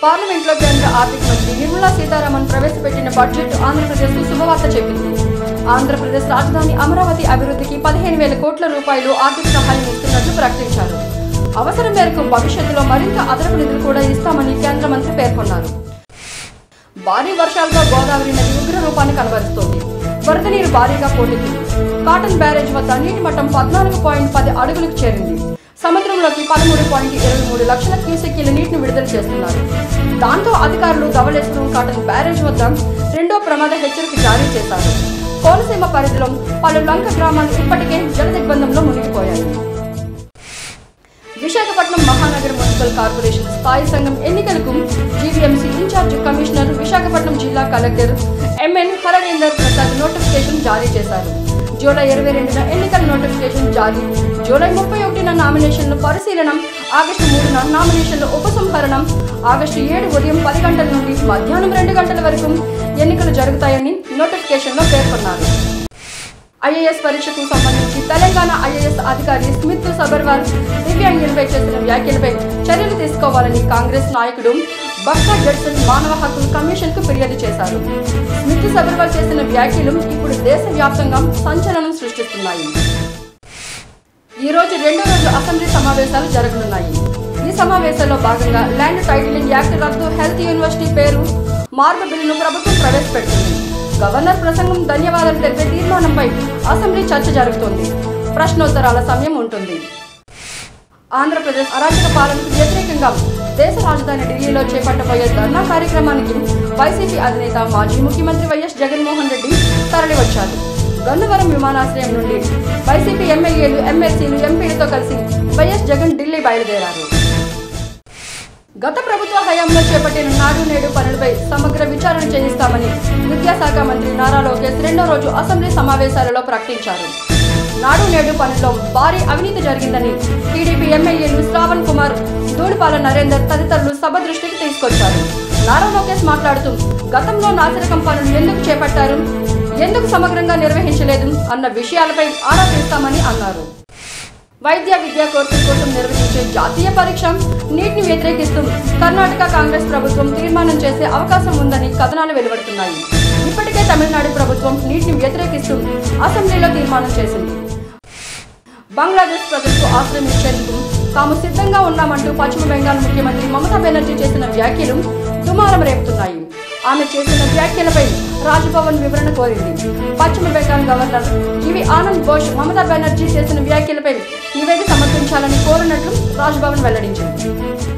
పార్లమెంట్లో కేంద్ర ఆర్థిక మంత్రి నిర్మలా సీతారామన్ ప్రవేశపెట్టిన బడ్జెట్ ఆంధ్రప్రదేశ్కు శుభవార్త చెప్పింది ఆంధ్రప్రదేశ్ రాజధాని అమరావతి అభివృద్ధికి పదిహేను వేల కోట్ల రూపాయలు ఆర్థిక సహాయం ఇస్తున్నట్లు ప్రకటించారు అవసరం మేరకు భవిష్యత్తులో మరింత అదనపు నిధులు కూడా ఇస్తామని కేంద్ర మంత్రి పేర్కొన్నారు భారీ వర్షాలతో గోదావరి నది ఉగ్ర రూపాన్ని కనబరుస్తోంది వరద నీరు భారీగా పోటెత్తింది కాటన్ బ్యారేజ్ వద్ద నీటి మట్టం పద్నాలుగు పాయింట్ పది అడుగులకు చేరింది సముద్రంలోకి పదమూడు పాయింట్ ఇరవై మూడు లక్షల క్యూసెక్కీల నీటిని విడుదల చేస్తున్నారు దాంతో అధికారులు ధవళేశ్వరం కాటన్ బ్యారేజ్ వద్ద రెండో ప్రమాద హెచ్చరిక జారీ చేశారు కోనసీమ పరిధిలో పలు లంక గ్రామాలు ఇప్పటికే జల దిగ్బంధంలో మునిగిపోయాయి విశాఖపట్నం మహానగర మున్సిపల్ కార్పొరేషన్ స్థాయి సంఘం ఎన్నికలకు జీవీఎంసీ ఇన్ఛార్జ్ కమిషనర్ విశాఖపట్నం జిల్లా collector MN Haravinder Prasad notification జారీ చేశారు జూలై ఇరవై రెండున ఎన్నికల నోటిఫికేషన్ జారీ జూలై ముప్పై ఒకటిన నామినేషన్ల పరిశీలనం ఆగస్టు మూడున నామినేషన్ల ఉపసంహరణం ఆగస్టు ఏడు ఉదయం పది గంటల నుండి మధ్యాహ్నం రెండు గంటల వరకు ఎన్నికలు జరుగుతాయని నోటిఫికేషన్లో పేర్కొన్నారు ఐఏఎస్ పరీక్షకు సంబంధించి తెలంగాణ ఐఏఎస్ అధికారి స్మిత్ సబర్వాల్ దివ్యాంగులపై చేసిన వ్యాఖ్యలపై చర్యలు తీసుకోవాలని కాంగ్రెస్ నాయకుడు బక్కా జడ్సన్ మానవ హక్కుల కమిషన్ కు ఫిర్యాదు చేశారు స్మిత్ సబర్వాల్ చేసిన వ్యాఖ్యలు ఇప్పుడు దేశవ్యాప్తంగా సంచలనం సృష్టిస్తున్నాయి ఈ రోజు రెండో రోజు అసెంబ్లీ సమావేశాలు జరగనున్నాయి ఈ సమావేశాల్లో భాగంగా ల్యాండ్ టైటిలింగ్ యాక్ట్ రద్దు హెల్త్ యూనివర్సిటీ పేరు మార్పు బిల్లును ప్రభుత్వం ప్రవేశపెడుతుంది గవర్నర్ ప్రసంగం ధన్యవాదాలు తెలిపే తీర్మానంపై అసెంబ్లీ చర్చ జరుగుతోంది ప్రశ్నోత్తరాల సమయం ఉంటుంది ఆంధ్రప్రదేశ్ అరాచక పాలనకు వ్యతిరేకంగా దేశ రాజధాని ఢిల్లీలో చేపట్టబోయే ధర్నా కార్యక్రమానికి వైసీపీ అధినేత మాజీ ముఖ్యమంత్రి వైఎస్ జగన్మోహన్ రెడ్డి తరలివచ్చారు గన్నవరం విమానాశ్రయం నుండి వైసీపీ ఎమ్మెల్యేలు ఎమ్మెల్సీలు ఎంపీలతో కలిసి వైఎస్ జగన్ ఢిల్లీ బయలుదేరారు గత ప్రభుత్వ హయాంలో చేపట్టిన నాడు నేడు పనులపై సమగ్ర విచారణ చేయిస్తామని విద్యాశాఖ మంత్రి నారా లోకేష్ రెండో రోజు అసెంబ్లీ సమావేశాలలో ప్రకటించారు నాడు నేడు పనుల్లో భారీ అవినీతి జరిగిందని టీడీపీ ఎమ్మెల్యేలు శ్రావణ్ కుమార్ ధూళిపాల నరేందర్ తదితరులు సభ దృష్టికి తీసుకొచ్చారు నారా లోకేష్ మాట్లాడుతూ గతంలో నాసిరకం పనులు ఎందుకు చేపట్టారు ఎందుకు సమగ్రంగా నిర్వహించలేదు అన్న విషయాలపై ఆరా తీస్తామని అన్నారు వైద్య విద్యా కోర్సుల కోసం నిర్వహించే జాతీయ పరీక్ష నీటిని వ్యతిరేకిస్తూ కర్ణాటక కాంగ్రెస్ ప్రభుత్వం తీర్మానం చేసే అవకాశం ఉందని కథనాలు వెలువడుతున్నాయి ఇప్పటికే తమిళనాడు ప్రభుత్వం నీటిని వ్యతిరేకిస్తూ అసెంబ్లీలో తీర్మానం చేసింది బంగ్లాదేశ్ ప్రజలకు ఆశ్రయం ఇచ్చేందుకు తాము సిద్ధంగా ఉన్నామంటూ పశ్చిమ బెంగాల్ ముఖ్యమంత్రి మమతా బెనర్జీ చేసిన వ్యాఖ్యలు దుమారం రేపుతున్నాయి ఆమె చేసిన వ్యాఖ్యలపై రాజ్భవన్ వివరణ కోరింది పశ్చిమ బెంగాల్ గవర్నర్ జివి ఆనంద్ ఘోష్ మమతా బెనర్జీ చేసిన వ్యాఖ్యలపై నివేదిక సమర్పించాలని కోరినట్లు రాజ్భవన్ వెల్లడించింది